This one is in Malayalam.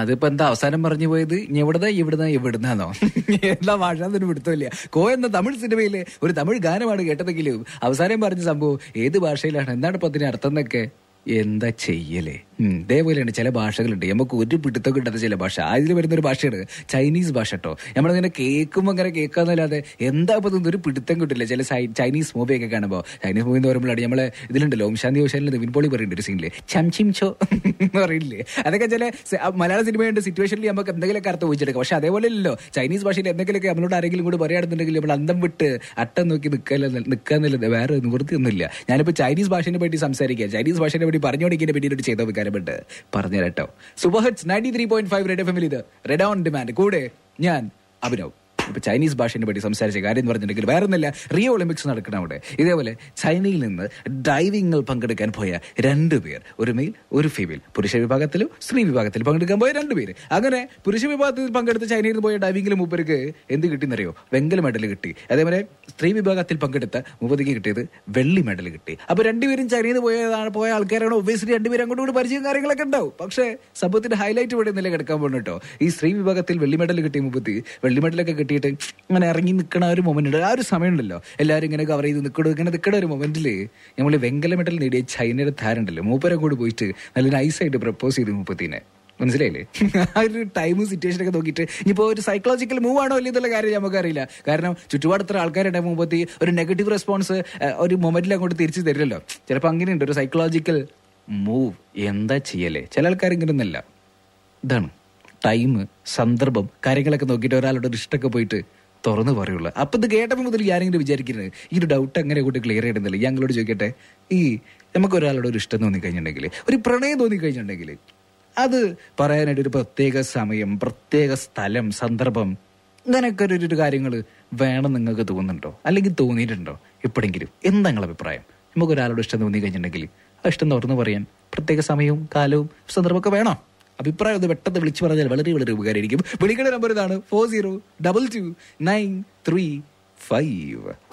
അതിപ്പോ എന്താ അവസാനം പറഞ്ഞു പോയത് ഇനി എവിടുന്ന ഇവിടുന്ന് ഇവിടുന്നാന്നോ എന്താ ഭാഷ എന്നൊരു പിടുത്തമില്ല കോ എന്ന തമിഴ് സിനിമയിലെ ഒരു തമിഴ് ഗാനമാണ് കേട്ടതെങ്കിലും അവസാനം പറഞ്ഞ സംഭവം ഏത് ഭാഷയിലാണ് എന്താണ് ഇപ്പൊ അതിന് അർത്ഥം എന്നൊക്കെ എന്താ ചെയ്യലേ ഉം, ഇതേപോലെയാണ് ചില ഭാഷകളുണ്ട് നമുക്ക് ഒരു പിടുത്തം കിട്ടാത്ത ചില ഭാഷ അതിൽ വരുന്ന ഒരു ഭാഷയാണ് ചൈനീസ് ഭാഷ കേട്ടോ നമ്മളിങ്ങനെ കേൾക്കുമ്പോൾ ഇങ്ങനെ കേൾക്കാന്നല്ലാതെ എന്താ ഇപ്പൊ ഇതൊന്നും ഒരു പിടുത്തം കിട്ടില്ല ചില സൈ- ചൈനീസ് മൂവിയൊക്കെ കാണുമ്പോൾ ചൈനീസ് മൂവി എന്ന് പറയുമ്പോഴാണ് നമ്മളെ ഇതിലുണ്ടല്ലോ ഓം ശാന്തി ഓശാനിൽ നിവിൻ പോളി പറയുന്നുണ്ട് ഒരു സീനില് ചം ചിം ചോ എന്ന് പറയില്ലേ അതൊക്കെ ചില സ- ആ മലയാള സിനിമയുടെ സിറ്റുവേഷനിൽ നമുക്ക് എന്തെങ്കിലുമൊക്കെ അർത്ഥം ഊഹിച്ചെടുക്കാം പക്ഷെ അതേപോലെ അല്ലല്ലോ ചൈനീസ് ഭാഷയിൽ എന്തെങ്കിലുമൊക്കെ നമ്മളോട് ആരെങ്കിലും കൂടി പറയുകയാണെന്നുണ്ടെങ്കിൽ നമ്മൾ അന്തം വിട്ട് അട്ടം നോക്കി നിൽക്കല്ല നിൽക്കാന്നല്ലാതെ വേറെ നിവൃത്തിയൊന്നുമില്ല ഞാനിപ്പോ ചൈനീസ് ഭാഷയെ പറ്റി സംസാരിക്കുക ചൈനീസ് ഭാഷയെ പറ്റി പറഞ്ഞുകൊണ്ടിരിക്കുന്നതിനെ പറ്റി ഒരു ചെയ്ത വികാരമുണ്ട് പറഞ്ഞു കേട്ടോ super hits ninety three point five red F എമ്മിൽ ഇത് റെഡ് ഓൺ ഡിമാൻഡ് കൂടെ ഞാൻ അഭിനവ് ഇപ്പൊ ചൈനീസ് ഭാഷയെ പറ്റി സംസാരിച്ച കാര്യം എന്ന് പറഞ്ഞിട്ടുണ്ടെങ്കിൽ വേറെ ഒന്നല്ല റിയോ ഒളിമ്പിക്സ് നടക്കണം അവിടെ ഇതേപോലെ ചൈനയിൽ നിന്ന് ഡൈവിംഗിൽ പങ്കെടുക്കാൻ പോയ രണ്ടുപേർ ഒരു മെയിൽ ഒരു ഫീമെയിൽ പുരുഷ വിഭാഗത്തിലും സ്ത്രീ വിഭാഗത്തിലും പങ്കെടുക്കാൻ പോയ രണ്ടുപേര് അങ്ങനെ പുരുഷ വിഭാഗത്തിൽ പങ്കെടുത്ത ചൈനയിൽ നിന്ന് പോയ ഡൈവിംഗിൽ മൂപ്പർക്ക് എന്ത് കിട്ടിയെന്നറിയോ വെങ്കല മെഡൽ കിട്ടി അതേപോലെ സ്ത്രീ വിഭാഗത്തിൽ പങ്കെടുത്ത മുപ്പതിക്ക് കിട്ടിയത് വെള്ളി മെഡൽ കിട്ടി അപ്പൊ രണ്ടുപേരും ചൈനയിൽ നിന്ന് പോയതാണ് പോയ ആൾക്കാരാണ് ഒബ്വിയസ്ലി രണ്ടുപേരും അങ്ങോട്ടും കൂടി പരിചയം കാര്യങ്ങളൊക്കെ ഉണ്ടാവും പക്ഷേ സംഭവത്തിന്റെ ഹൈലൈറ്റ് ഇവിടെ നില കിടക്കാൻ പോകുന്നു കേട്ടോ ഈ സ്ത്രീ വിഭാഗത്തിൽ വെള്ളി മെഡൽ കിട്ടിയ മുപ്പത്തി വെള്ളി മെഡലൊക്കെ കിട്ടിയിട്ട് ഇങ്ങനെ ഇറങ്ങി നിൽക്കണ ഒരു മൊമെന്റ് ഉണ്ട് ആ ഒരു സമയം ഉണ്ടല്ലോ എല്ലാവരും ഇങ്ങനെ കവർ ചെയ്ത് നിൽക്കണോ ഇങ്ങനെ നിൽക്കണ ഒരു മൊമെന്റിൽ നമ്മൾ വെങ്കല മെഡൽ നേടിയ ചൈനയുടെ താരുണ്ടല്ലോ മൂപ്പരെ കൂടി പോയിട്ട് നല്ല നൈസായിട്ട് പ്രപ്പോസ് ചെയ്തു മുപ്പത്തിനെ മനസ്സിലായില്ലേ ആ ഒരു ടൈം സിറ്റുവേഷൻ ഒക്കെ നോക്കിയിട്ട് ഇനിയിപ്പോ ഒരു സൈക്കോളജിക്കൽ മൂവ് ആണോ അല്ലേ എന്നുള്ള കാര്യം നമുക്കറിയില്ല കാരണം ചുറ്റുപാട് ഇത്ര ആൾക്കാരുടെ മുമ്പത്തി ഒരു നെഗറ്റീവ് റെസ്പോൺസ് ഒരു മൊമെന്റിൽ അങ്ങോട്ട് തിരിച്ചു തരില്ലല്ലോ ചിലപ്പോൾ അങ്ങനെയുണ്ട് ഒരു സൈക്കോളജിക്കൽ മൂവ് എന്താ ചെയ്യല്ലേ ചില ആൾക്കാർ ഇങ്ങനെയൊന്നല്ല ഇതാണ് ടൈം സന്ദർഭം കാര്യങ്ങളൊക്കെ നോക്കിയിട്ട് ഒരാളുടെ ഒരു ഇഷ്ടമൊക്കെ പോയിട്ട് തുറന്നു പറയുള്ളൂ അപ്പൊ ഇത് കേട്ടപ്പോൾ മുതൽ ഞാനിങ്ങനെ വിചാരിക്കുന്നത് ഈ ഒരു ഡൗട്ട് അങ്ങനെ കൂട്ടി ക്ലിയർ ചെയ്യണമെന്നില്ല ഞങ്ങളോട് ചോദിക്കട്ടെ ഈ നമുക്ക് ഒരാളോട് ഒരു ഇഷ്ടം തോന്നി കഴിഞ്ഞിട്ടുണ്ടെങ്കിൽ ഒരു പ്രണയം തോന്നി കഴിഞ്ഞിട്ടുണ്ടെങ്കിൽ അത് പറയാനായിട്ട് ഒരു പ്രത്യേക സമയം പ്രത്യേക സ്ഥലം സന്ദർഭം ഇങ്ങനെയൊക്കെ ഒരു ഒരു കാര്യങ്ങൾ വേണം നിങ്ങൾക്ക് തോന്നുന്നുണ്ടോ അല്ലെങ്കിൽ തോന്നിയിട്ടുണ്ടോ എപ്പോഴെങ്കിലും എന്താ നിങ്ങളുടെ അഭിപ്രായം നമുക്ക് ഒരാളോട് ഇഷ്ടം തോന്നി കഴിഞ്ഞിട്ടുണ്ടെങ്കിൽ ആ ഇഷ്ടം തുറന്നു പറയാൻ പ്രത്യേക സമയവും കാലവും സന്ദർഭമൊക്കെ വേണോ അഭിപ്രായം ഒന്ന് പെട്ടെന്ന് വിളിച്ചു പറഞ്ഞാൽ വളരെ വളരെ ഉപകാരമായിരിക്കും വിളിക്കേണ്ട നമ്പർ ഇതാണ് four zero double two nine three five